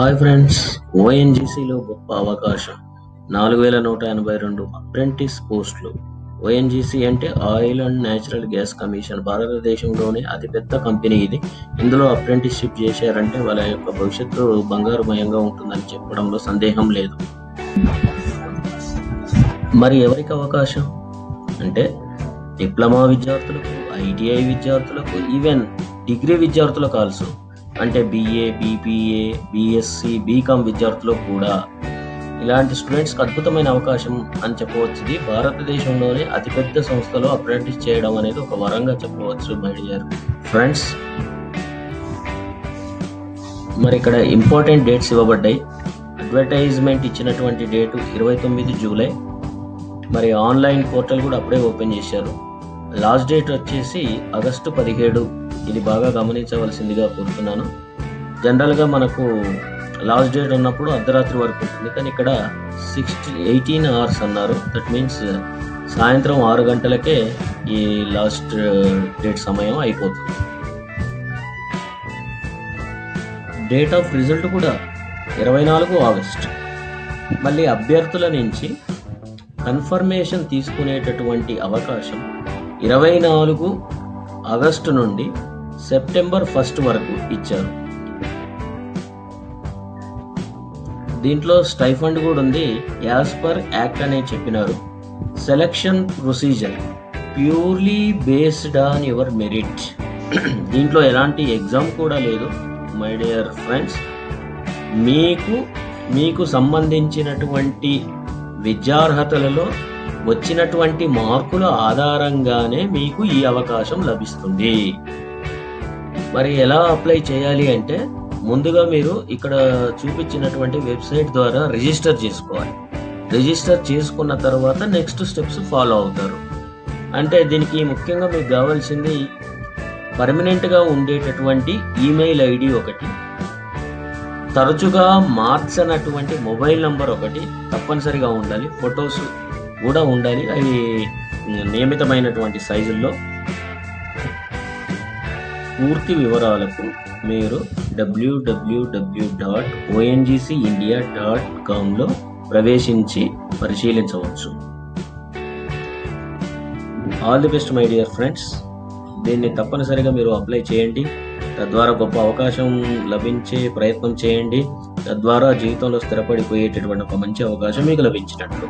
hi friends ఓఎన్జీసీలో గొప్ప అవకాశం నాలుగు వేల నూట ఎనభై రెండు అప్రెంటిస్ పోస్టులు ఓఎన్జీసీ అంటే oil and natural gas commission భారతదేశంలోనే అతిపెద్ద కంపెనీ ఇది ఇందులో అప్రెంటిస్షిప్ చేశారంటే వాళ్ళ యొక్క భవిష్యత్తు బంగారుమయంగా ఉంటుందని చెప్పడంలో సందేహం లేదు మరి ఎవరికి అవకాశం అంటే డిప్లొమా విద్యార్థులకు ఐటీఐ విద్యార్థులకు ఈవెన్ డిగ్రీ విద్యార్థులకు ఆల్సో అంటే బీఏ బీబీఏ బీఎస్సీ బీకామ్ విద్యార్థులకు కూడా ఇలాంటి స్టూడెంట్స్కి అద్భుతమైన అవకాశం అని చెప్పవచ్చు ఇది భారతదేశంలోనే అతిపెద్ద సంస్థలో అప్రెంటిస్ చేయడం అనేది ఒక వరంగా చెప్పవచ్చు మై డియర్ ఫ్రెండ్స్ మరి ఇక్కడ ఇంపార్టెంట్ డేట్స్ ఇవ్వబడ్డాయి అడ్వర్టైజ్మెంట్ ఇచ్చినటువంటి డేటు ఇరవై తొమ్మిది జూలై మరి ఆన్లైన్ పోర్టల్ కూడా అప్పుడే ఓపెన్ చేశారు లాస్ట్ డేట్ వచ్చేసి ఆగస్టు పదిహేడు ఇది బాగా గమనించవలసిందిగా కోరుతున్నాను జనరల్గా మనకు లాస్ట్ డేట్ ఉన్నప్పుడు అర్ధరాత్రి వరకు ఉంటుంది కానీ ఇక్కడ సిక్స్టీ ఎయిటీన్ అవర్స్ అన్నారు దట్ మీన్స్ సాయంత్రం ఆరు గంటలకే ఈ లాస్ట్ డేట్ సమయం అయిపోతుంది డేట్ ఆఫ్ రిజల్ట్ కూడా ఇరవై నాలుగు ఆగస్ట్ మళ్ళీ అభ్యర్థుల నుంచి కన్ఫర్మేషన్ తీసుకునేటటువంటి అవకాశం ఇరవై నాలుగు ఆగస్టు నుండి సెప్టెంబర్ ఫస్ట్ వరకు ఇచ్చారు దీంట్లో స్టైఫండ్ కూడా ఉంది యాజ్ పర్ యాక్ట్ అనే చెప్పినారు selection procedure purely based on your merit దీంట్లో ఎలాంటి ఎగ్జామ్ కూడా లేదు మై డియర్ ఫ్రెండ్స్ మీకు మీకు సంబంధించినటువంటి విద్యార్హతలలో వచ్చినటువంటి మార్కుల ఆధారంగానే మీకు ఈ అవకాశం లభిస్తుంది మరి ఎలా అప్లై చేయాలి అంటే ముందుగా మీరు ఇక్కడ చూపించినటువంటి వెబ్సైట్ ద్వారా రిజిస్టర్ చేసుకోవాలి రిజిస్టర్ చేసుకున్న తర్వాత నెక్స్ట్ స్టెప్స్ ఫాలో అవుతారు అంటే దీనికి ముఖ్యంగా మీకు కావాల్సింది పర్మనెంట్గా ఉండేటటువంటి ఈమెయిల్ ఐడి ఒకటి తరచుగా మార్చనటువంటి మొబైల్ నంబర్ ఒకటి తప్పనిసరిగా ఉండాలి ఫొటోస్ కూడా ఉండాలి అవి నియమితమైనటువంటి సైజుల్లో పూర్తి వివరాలకు మీరు డబ్ల్యూడబ్ల్యూడబ్ల్యూ డాట్ ఓఎన్జీసీ ఇండియా డాట్ కామ్లో ప్రవేశించి పరిశీలించవచ్చు all the best my dear friends దీన్ని తప్పనిసరిగా మీరు అప్లై చేయండి తద్వారా గొప్ప అవకాశం లభించే ప్రయత్నం చేయండి తద్వారా జీవితంలో స్థిరపడిపోయేటటువంటి ఒక మంచి అవకాశం మీకు లభించినట్లు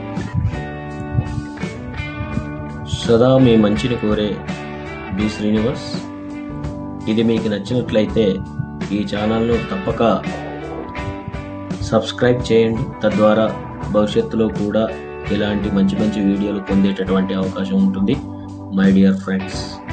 సదా మీ మంచిని కోరే బి శ్రీనివాస్ ఇది మీకు నచ్చినట్లయితే ఈ ఛానల్ను తప్పక సబ్స్క్రైబ్ చేయండి తద్వారా భవిష్యత్తులో కూడా ఇలాంటి మంచి మంచి వీడియోలు పొందేటటువంటి అవకాశం ఉంటుంది మై డియర్ ఫ్రెండ్స్